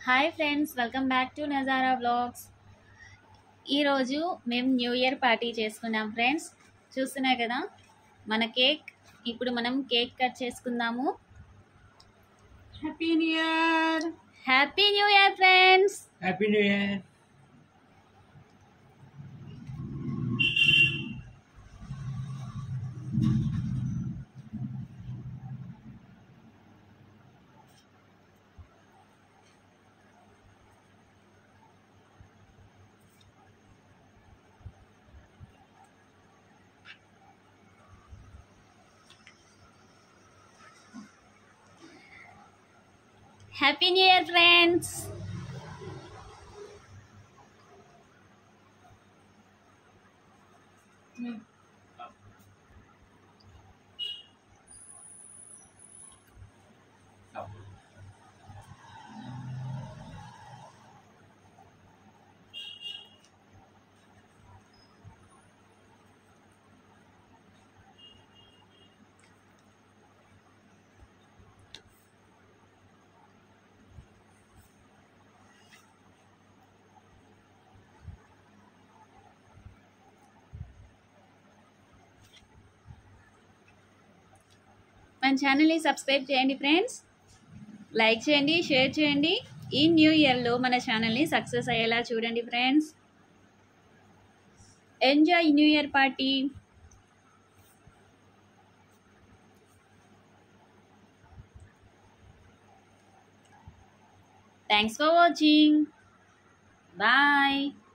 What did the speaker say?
hi friends welcome back to Nazara vlogs ఈరోజు మేము new year party చేసుకున్నాం ఫ్రెండ్స్ చూస్తున్నాయి కదా మన కేక్ ఇప్పుడు మనం కేక్ కట్ చేసుకుందాము happy new year happy new year friends happy new year happy new year friends మన ఛానల్ని సబ్స్క్రైబ్ చేయండి ఫ్రెండ్స్ లైక్ చేయండి షేర్ చేయండి ఈ న్యూ ఇయర్లో మన ఛానల్ని సక్సెస్ అయ్యేలా చూడండి friends enjoy new year party thanks for watching bye